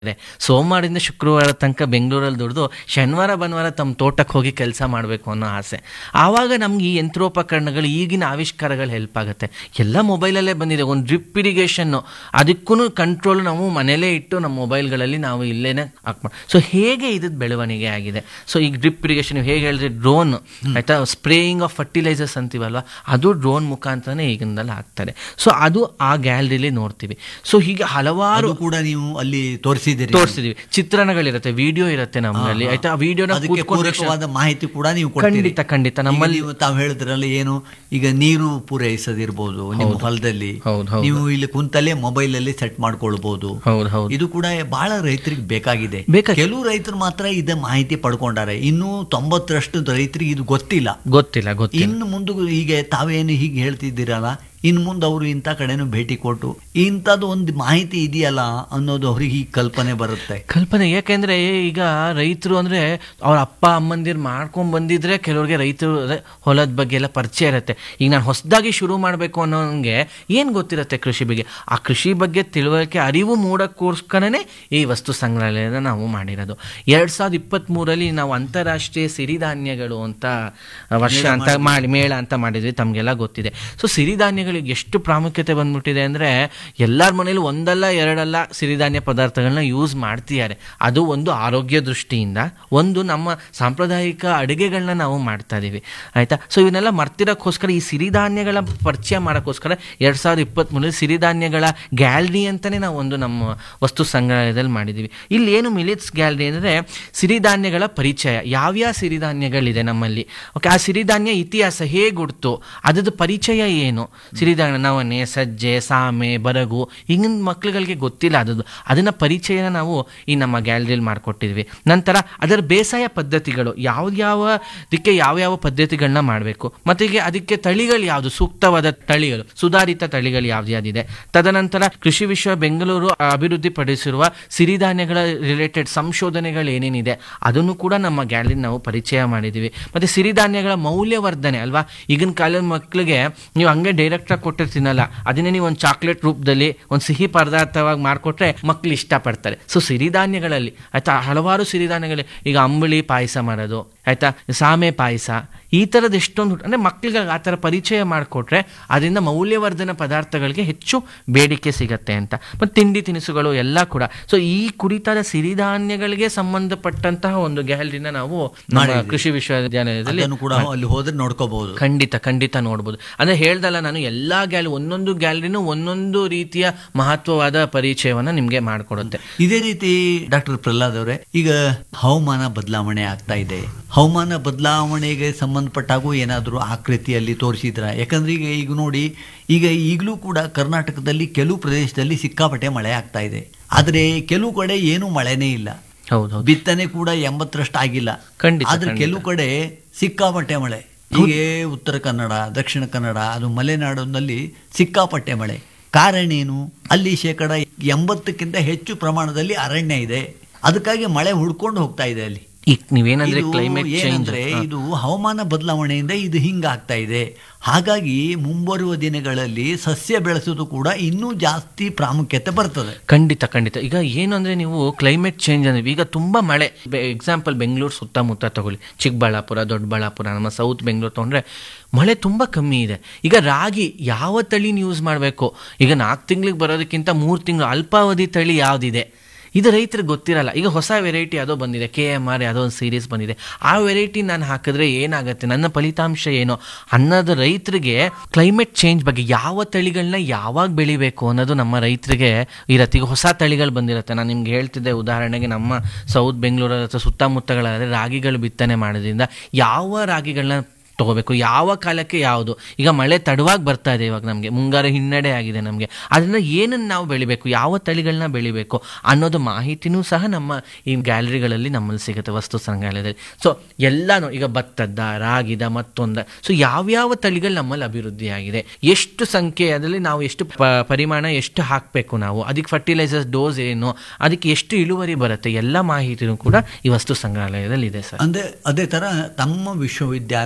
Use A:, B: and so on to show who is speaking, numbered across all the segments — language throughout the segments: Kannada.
A: ಇದೆ ಸೋಮವಾರದಿಂದ ಶುಕ್ರವಾರ ತನಕ ಬೆಂಗಳೂರಲ್ಲಿ ದುಡಿದು ಶನಿವಾರ ಭಾನುವಾರ ತಮ್ಮ ತೋಟಕ್ಕೆ ಹೋಗಿ ಕೆಲಸ ಮಾಡಬೇಕು ಅನ್ನೋ ಆಸೆ ಆವಾಗ ನಮ್ಗೆ ಈ ಯಂತ್ರೋಪಕರಣಗಳು ಈಗಿನ ಆವಿಷ್ಕಾರಗಳು ಹೆಲ್ಪ್ ಆಗುತ್ತೆ ಎಲ್ಲ ಮೊಬೈಲಲ್ಲೇ ಬಂದಿದೆ ಒಂದು ಡ್ರಿಪ್ ಇರಿಗೇಷನ್ನು ಅದಕ್ಕೂ ಕಂಟ್ರೋಲ್ ನಾವು ಮನೇಲೇ ಇಟ್ಟು ನಮ್ಮ ಮೊಬೈಲ್ಗಳಲ್ಲಿ ನಾವು ಇಲ್ಲೇನೆ ಹಾಕ್ ಸೊ ಹೇಗೆ ಇದ್ರದ್ದು ಬೆಳವಣಿಗೆ ಆಗಿದೆ ಸೊ ಈಗ ಡ್ರಿಪ್ ಇರಿಗೇಷನ್ ಹೇಗೆ ಹೇಳಿದ್ರೆ ಡ್ರೋನ್ ಆಯ್ತಾ ಸ್ಪ್ರೇಯಿಂಗ್ ಆಫ್ ಫರ್ಟಿಲೈಸರ್ಸ್ ಅಂತೀವಲ್ವ ಅದು ಡ್ರೋನ್ ಮುಖಾಂತರನೇ ಈಗಿನದಲ್ಲಿ ಆಗ್ತಾರೆ ಸೊ ಅದು ಆ ಗ್ಯಾಲರಿಲಿ ನೋಡ್ತೀವಿ ಸೊ ಹೀಗೆ ಹಲವಾರು
B: ಅದು ಕೂಡ ನೀವು ಅಲ್ಲಿ ತೋರಿಸಿದಿರಿ
A: ತೋರಿಸಿದೀವಿ ಚಿತ್ರಣಗಳಿರುತ್ತೆ ವಿಡಿಯೋ ಇರುತ್ತೆ ನಮ್ಮಲ್ಲಿ ಆಯ್ತಾ ಆ ವಿಡಿಯೋನ
B: ಅದಕ್ಕೆ ಪೂರಕವಾದ ಮಾಹಿತಿ ಕೂಡ ನೀವು ಕೊಡ್ತೀರಿ
A: ಖಂಡಿತ ಖಂಡಿತ
B: ಈಗ
A: ನಮ್ಮಲ್ಲಿ
B: ನೀವು ತಾವು ಹೇಳಿದ್ರಲ್ಲ ಏನು ಈಗ ನೀರು ಪೂರೈಸದಿರ್ಬೋದು ನಿಮ್ಮ ಹೊಲದಲ್ಲಿ
A: ಹೌದು, ಹೌದು.
B: ನೀವು ಇಲ್ಲಿ ಕುಂತಲ್ಲೇ ಮೊಬೈಲ್ ಅಲ್ಲಿ ಸೆಟ್ ಮಾಡ್ಕೊಳ್ಬಹುದು
A: ಹೌದು ಹೌದು
B: ಇದು ಕೂಡ ಬಹಳ ರೈತರಿಗೆ ಬೇಕಾಗಿದೆ
A: ಬೇಕಾಗಿದೆ.
B: ಕೆಲವು ರೈತರು ಮಾತ್ರ ಇದ ಮಾಹಿತಿ ಪಡ್ಕೊಂಡಾರೆ ಇನ್ನು ತೊಂಬತ್ತರಷ್ಟು ರೈತರಿಗೆ ಇದು ಗೊತ್ತಿಲ್ಲ
A: ಗೊತ್ತಿಲ್ಲ ಗೊತ್ತಿಲ್ಲ
B: ಇನ್ನು ಮುಂದೆ ಹೀಗೆ ತಾವೇನು ಹೀಗೆ ಹೇಳ್ತಿದ್ದೀರಲ್ಲ ಇನ್ನು ಮುಂದೆ ಅವರು ಇಂಥ ಕಡೆನೂ ಭೇಟಿ ಕೊಟ್ಟು ಇಂಥದ್ದು ಒಂದು ಮಾಹಿತಿ ಇದೆಯಲ್ಲ ಅನ್ನೋದು ಅವ್ರಿಗೆ ಈ ಕಲ್ಪನೆ ಬರುತ್ತೆ
A: ಕಲ್ಪನೆ ಯಾಕೆಂದ್ರೆ ಈಗ ರೈತರು ಅಂದ್ರೆ ಅವ್ರ ಅಪ್ಪ ಅಮ್ಮಂದಿರು ಮಾಡ್ಕೊಂಡ್ ಬಂದಿದ್ರೆ ಕೆಲವ್ರಿಗೆ ರೈತರು ಅದೇ ಹೊಲದ ಬಗ್ಗೆ ಎಲ್ಲ ಪರಿಚಯ ಇರುತ್ತೆ ಈಗ ನಾನು ಹೊಸದಾಗಿ ಶುರು ಮಾಡಬೇಕು ಅನ್ನೋಂಗೆ ಏನ್ ಗೊತ್ತಿರುತ್ತೆ ಕೃಷಿ ಬಗ್ಗೆ ಆ ಕೃಷಿ ಬಗ್ಗೆ ತಿಳುವಳಿಕೆ ಅರಿವು ಮೂಡಕ್ಕೋಸ್ಕರನೇ ಈ ವಸ್ತು ಸಂಗ್ರಹಾಲಯನ ನಾವು ಮಾಡಿರೋದು ಎರಡ್ ಸಾವಿರದ ಇಪ್ಪತ್ತ್ ಮೂರಲ್ಲಿ ನಾವು ಅಂತಾರಾಷ್ಟ್ರೀಯ ಸಿರಿಧಾನ್ಯಗಳು ಅಂತ ವರ್ಷ ಅಂತ ಮಾಡಿ ಮೇಳ ಅಂತ ಮಾಡಿದ್ವಿ ತಮಗೆಲ್ಲ ಗೊತ್ತಿದೆ ಸೊ ಸಿರಿಧಾನ್ಯಗಳಿಗೆ ಎಷ್ಟು ಪ್ರಾಮುಖ್ಯತೆ ಬಂದ್ಬಿಟ್ಟಿದೆ ಅಂದ್ರೆ ಎಲ್ಲರ ಮನೇಲಿ ಒಂದಲ್ಲ ಎರಡಲ್ಲ ಸಿರಿಧಾನ್ಯ ಪದಾರ್ಥಗಳನ್ನ ಯೂಸ್ ಮಾಡ್ತಿದ್ದಾರೆ ಅದು ಒಂದು ಆರೋಗ್ಯ ದೃಷ್ಟಿಯಿಂದ ಒಂದು ನಮ್ಮ ಸಾಂಪ್ರದಾಯಿಕ ಅಡುಗೆಗಳನ್ನ ನಾವು ಮಾಡ್ತಾ ಇದೀವಿ ಆಯ್ತಾ ಸೊ ಇವನ್ನೆಲ್ಲ ಮರ್ತಿರೋಕ್ಕೋಸ್ಕರ ಈ ಸಿರಿಧಾನ್ಯಗಳ ಪರಿಚಯ ಮಾಡೋಕ್ಕೋಸ್ಕರ ಎರಡ್ ಸಾವಿರದ ಇಪ್ಪತ್ತ್ಮೂರಲ್ಲಿ ಸಿರಿಧಾನ್ಯಗಳ ಗ್ಯಾಲರಿ ಅಂತಾನೆ ನಾವು ಒಂದು ನಮ್ಮ ವಸ್ತು ಸಂಗ್ರಹಾಲಯದಲ್ಲಿ ಮಾಡಿದ್ದೀವಿ ಇಲ್ಲಿ ಏನು ಮಿಲಿಟ್ಸ್ ಗ್ಯಾಲರಿ ಅಂದರೆ ಸಿರಿಧಾನ್ಯಗಳ ಪರಿಚಯ ಯಾವ್ಯಾವ ಸಿರಿಧಾನ್ಯಗಳಿದೆ ನಮ್ಮಲ್ಲಿ ಓಕೆ ಆ ಸಿರಿಧಾನ್ಯ ಇತಿಹಾಸ ಹೇಗೆ ಹುಡ್ತು ಅದ್ರದ್ದು ಪರಿಚಯ ಏನು ಸಿರಿಧಾನ್ಯ ನವಣೆ ಸಜ್ಜೆ ಸಾಮೆ ಬರಗು ಹಿಂಗಿನ ಮಕ್ಳುಗಳಿಗೆ ಗೊತ್ತಿಲ್ಲ ಅದದ್ದು ಅದನ್ನ ಪರಿಚಯನ ನಾವು ಈ ನಮ್ಮ ಗ್ಯಾಲರಿಯಲ್ಲಿ ಮಾಡಿಕೊಟ್ಟಿದ್ವಿ ನಂತರ ಅದರ ಬೇಸಾಯ ಪದ್ಧತಿಗಳು ಯಾವ್ಯಾವ ಅದಕ್ಕೆ ಯಾವ್ಯಾವ ಪದ್ಧತಿಗಳನ್ನ ಮಾಡಬೇಕು ಮತ್ತೆ ಈಗ ಅದಕ್ಕೆ ತಳಿಗಳು ಯಾವುದು ಸೂಕ್ತವಾದ ತಳಿಗಳು ಸುಧಾರಿತ ತಳಿಗಳು ಯಾವ್ದ್ಯಾವ್ದಿದೆ ತದನಂತರ ಕೃಷಿ ವಿಶ್ವ ಬೆಂಗಳೂರು ಅಭಿವೃದ್ಧಿಪಡಿಸಿರುವ ಸಿರಿಧಾನ್ಯಗಳ ರಿಲೇಟೆಡ್ ಸಂಶೋಧನೆಗಳು ಏನೇನಿದೆ ಅದನ್ನು ಕೂಡ ನಮ್ಮ ಗ್ಯಾಲರಿ ನಾವು ಪರಿಚಯ ಮಾಡಿದ್ದೀವಿ ಮತ್ತೆ ಸಿರಿಧಾನ್ಯಗಳ ಮೌಲ್ಯವರ್ಧನೆ ಅಲ್ವಾ ಈಗಿನ ಕಾಲದ ಮಕ್ಕಳಿಗೆ ನೀವು ಹಂಗೆ ಡೈರೆಕ್ಟ್ ಆಗಿ ಕೊಟ್ಟರೆ ತಿನ್ನಲ್ಲ ಅದನ್ನೇ ನೀವು ಒಂದು ಚಾಕ್ಲೇಟ್ ರೂಪದಲ್ಲಿ ಒಂದು ಸಿಹಿ ಪದಾರ್ಥವಾಗಿ ಮಾಡಿಕೊಟ್ರೆ ಮಕ್ಕಳು ಇಷ್ಟಪಡ್ತಾರೆ ಸೊ ಸಿರಿಧಾನ್ಯಗಳಲ್ಲಿ ಆಯ್ತಾ ಹಲವಾರು ಸಿರಿಧಾನ್ಯಗಳು ಈಗ ಅಂಬಳಿ ಪಾಯಸ ಮಾಡೋದು ಆಯ್ತಾ ಸಾಮೆ ಪಾಯಸ ಈ ಥರದ್ದು ಎಷ್ಟೊಂದು ಅಂದರೆ ಮಕ್ಕಳಿಗೆ ಆ ಥರ ಪರಿಚಯ ಮಾಡಿಕೊಟ್ರೆ ಅದರಿಂದ ಮೌಲ್ಯವರ್ಧನ ಪದಾರ್ಥಗಳಿಗೆ ಹೆಚ್ಚು ಬೇಡಿಕೆ ಸಿಗತ್ತೆ ಅಂತ ಮತ್ತು ತಿಂಡಿ ತಿನಿಸುಗಳು ಎಲ್ಲ ಕೂಡ ಸೊ ಈ ಕುರಿತಾದ ಸಿರಿಧಾನ್ಯಗಳಿಗೆ ಸಂಬಂಧಪಟ್ಟಂತಹ ಒಂದು ಗ್ಯಾಲರಿನ ನಾವು ನಮ್ಮ
B: ಮಾಡಿದ್ದೀವಿ.
A: ಕೃಷಿ ವಿಶ್ವವಿದ್ಯಾಲಯದಲ್ಲಿ
B: ಅದನ್ನು ಕೂಡ ಅಲ್ಲಿ ಹೋದ್ರೆ ನೋಡ್ಕೋಬಹುದು
A: ಖಂಡಿತ ಖಂಡಿತ ನೋಡ್ಬೋದು ಅಂದ್ರೆ ಹೇಳ್ದಲ್ಲ ನಾನು ಎಲ್ಲಾ ಗ್ಯಾಲರಿ ಒಂದೊಂದು ಗ್ಯಾಲರಿನೂ ಒಂದೊಂದು ರೀತಿಯ ಮಹತ್ವವಾದ ಪರಿಚಯವನ್ನ ನಿಮ್ಗೆ ಮಾಡಿಕೊಡುತ್ತೆ
B: ಇದೇ ರೀತಿ ಡಾಕ್ಟರ್ ಪ್ರಹ್ಲಾದ್ ಅವರೇ ಈಗ ಹವಾಮಾನ ಬದಲಾವಣೆ ಆಗ್ತಾ ಇದೆ ಹವಾಮಾನ ಬದಲಾವಣೆಗೆ ಸಂಬಂಧಪಟ್ಟಾಗೂ ಏನಾದರೂ ಆಕೃತಿಯಲ್ಲಿ ತೋರಿಸಿದ್ರ ಯಾಕಂದ್ರೆ ಈಗ ಈಗ ನೋಡಿ ಈಗ ಈಗಲೂ ಕೂಡ ಕರ್ನಾಟಕದಲ್ಲಿ ಕೆಲವು ಪ್ರದೇಶದಲ್ಲಿ ಸಿಕ್ಕಾಪಟ್ಟೆ ಮಳೆ ಆಗ್ತಾ ಇದೆ ಆದರೆ ಕೆಲವು ಕಡೆ ಏನೂ ಮಳೆನೇ ಇಲ್ಲ
A: ಹೌದು ಹೌದು
B: ಬಿತ್ತನೆ ಕೂಡ ಎಂಬತ್ತರಷ್ಟು ಆಗಿಲ್ಲ
A: ಖಂಡಿತ,
B: ಆದ್ರೆ
A: ಖಂಡಿತ.
B: ಕೆಲವು ಕಡೆ ಸಿಕ್ಕಾಪಟ್ಟೆ ಮಳೆ ಹೀಗೆ ಉತ್ತರ ಕನ್ನಡ ದಕ್ಷಿಣ ಕನ್ನಡ ಅದು ಮಲೆನಾಡಿನಲ್ಲಿ ಸಿಕ್ಕಾಪಟ್ಟೆ ಮಳೆ ಕಾರಣ ಏನು ಅಲ್ಲಿ ಶೇಕಡ ಎಂಬತ್ತಕ್ಕಿಂತ ಹೆಚ್ಚು ಪ್ರಮಾಣದಲ್ಲಿ ಅರಣ್ಯ ಇದೆ ಅದಕ್ಕಾಗಿ ಮಳೆ ಹುಡ್ಕೊಂಡು ಹೋಗ್ತಾ ಇದೆ ಅಲ್ಲಿ
A: ಈಗ ನೀವೇನಂದ್ರೆ
B: ಇದು
A: ಕ್ಲೈಮೇಟ್ ಚೇಂಜ್
B: ಏನಂದ್ರೆ ಇದು ಹವಾಮಾನ ಬದಲಾವಣೆಯಿಂದ ಇದು ಹಿಂಗಾಗ್ತಾ ಇದೆ ಹಾಗಾಗಿ ಮುಂಬರುವ ದಿನಗಳಲ್ಲಿ ಸಸ್ಯ ಬೆಳೆಸೋದು ಕೂಡ ಇನ್ನೂ ಜಾಸ್ತಿ ಪ್ರಾಮುಖ್ಯತೆ ಬರ್ತದೆ
A: ಖಂಡಿತ ಖಂಡಿತ ಈಗ ಏನು ಅಂದ್ರೆ ನೀವು ಕ್ಲೈಮೇಟ್ ಚೇಂಜ್ ಅಂದ್ರೆ ಈಗ ತುಂಬಾ ಮಳೆ ಎಕ್ಸಾಂಪಲ್ ಬೆಂಗಳೂರು ಸುತ್ತಮುತ್ತ ತಗೊಳ್ಳಿ ಚಿಕ್ಕಬಳ್ಳಾಪುರ ದೊಡ್ಡಬಳ್ಳಾಪುರ ನಮ್ಮ ಸೌತ್ ಬೆಂಗಳೂರು ತಗೊಂಡ್ರೆ ಮಳೆ ತುಂಬ ಕಮ್ಮಿ ಇದೆ ಈಗ ರಾಗಿ ಯಾವ ತಳಿನ ಯೂಸ್ ಮಾಡಬೇಕು ಈಗ ನಾಲ್ಕು ತಿಂಗಳಿಗೆ ಬರೋದಕ್ಕಿಂತ ಮೂರು ತಿಂಗಳು ಅಲ್ಪಾವಧಿ ತಳಿ ಯಾವುದಿದೆ ಇದು ರೈತರಿಗೆ ಗೊತ್ತಿರಲ್ಲ ಈಗ ಹೊಸ ವೆರೈಟಿ ಯಾವುದೋ ಬಂದಿದೆ ಕೆ ಎಮ್ ಆರ್ ಯಾವುದೋ ಒಂದು ಸೀರೀಸ್ ಬಂದಿದೆ ಆ ವೆರೈಟಿ ನಾನು ಹಾಕಿದ್ರೆ ಏನಾಗುತ್ತೆ ನನ್ನ ಫಲಿತಾಂಶ ಏನು ಅನ್ನೋದು ರೈತರಿಗೆ ಕ್ಲೈಮೇಟ್ ಚೇಂಜ್ ಬಗ್ಗೆ ಯಾವ ತಳಿಗಳನ್ನ ಯಾವಾಗ ಬೆಳಿಬೇಕು ಅನ್ನೋದು ನಮ್ಮ ರೈತರಿಗೆ ಇರತ್ತೆ ಈಗ ಹೊಸ ತಳಿಗಳು ಬಂದಿರುತ್ತೆ ನಾನು ನಿಮ್ಗೆ ಹೇಳ್ತಿದ್ದೆ ಉದಾಹರಣೆಗೆ ನಮ್ಮ ಸೌತ್ ಬೆಂಗಳೂರು ಅಥವಾ ಸುತ್ತಮುತ್ತಗಳಾದರೆ ರಾಗಿಗಳು ಬಿತ್ತನೆ ಮಾಡೋದ್ರಿಂದ ಯಾವ ರಾಗಿಗಳನ್ನ ತಗೋಬೇಕು ಯಾವ ಕಾಲಕ್ಕೆ ಯಾವುದು ಈಗ ಮಳೆ ತಡವಾಗಿ ಬರ್ತಾ ಇದೆ ಇವಾಗ ನಮಗೆ ಮುಂಗಾರು ಹಿನ್ನಡೆ ಆಗಿದೆ ನಮಗೆ ಅದರಿಂದ ಏನನ್ನು ನಾವು ಬೆಳಿಬೇಕು ಯಾವ ತಳಿಗಳನ್ನ ಬೆಳಿಬೇಕು ಅನ್ನೋದು ಮಾಹಿತಿನೂ ಸಹ ನಮ್ಮ ಈ ಗ್ಯಾಲರಿಗಳಲ್ಲಿ ನಮ್ಮಲ್ಲಿ ಸಿಗುತ್ತೆ ವಸ್ತು ಸಂಗ್ರಹಾಲಯದಲ್ಲಿ ಸೊ ಎಲ್ಲಾನು ಈಗ ಭತ್ತದ ರಾಗಿದ ಮತ್ತೊಂದ ಸೊ ಯಾವ್ಯಾವ ತಳಿಗಳು ನಮ್ಮಲ್ಲಿ ಅಭಿವೃದ್ಧಿ ಆಗಿದೆ ಎಷ್ಟು ಸಂಖ್ಯೆ ಅದರಲ್ಲಿ ನಾವು ಎಷ್ಟು ಪ- ಪರಿಮಾಣ ಎಷ್ಟು ಹಾಕಬೇಕು ನಾವು ಅದಕ್ಕೆ ಫರ್ಟಿಲೈಸರ್ಸ್ ಡೋಸ್ ಏನು ಅದಕ್ಕೆ ಎಷ್ಟು ಇಳುವರಿ ಬರುತ್ತೆ ಎಲ್ಲ ಮಾಹಿತಿನೂ ಕೂಡ ಈ ವಸ್ತು ಸಂಗ್ರಹಾಲಯದಲ್ಲಿ ಇದೆ ಸರ್
B: ಅಂದ್ರೆ ಅದೇ ತರ ತಮ್ಮ ವಿಶ್ವವಿದ್ಯಾಲಯ ಪ್ರತಿ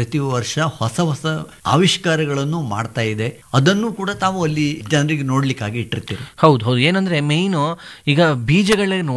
B: ಪ್ರತಿ ವರ್ಷ ಹೊಸ ಹೊಸ ಆವಿಷ್ಕಾರಗಳನ್ನು ಮಾಡ್ತಾ ಇದೆ ಅದನ್ನು ಕೂಡ ತಾವು ಅಲ್ಲಿ ಜನರಿಗೆ ನೋಡ್ಲಿಕ್ಕಾಗಿ ಇಟ್ಟಿರ್ತೀರಿ
A: ಹೌದು ಹೌದು ಏನಂದ್ರೆ ಮೇಯ್ನು ಈಗ ಬೀಜಗಳೇ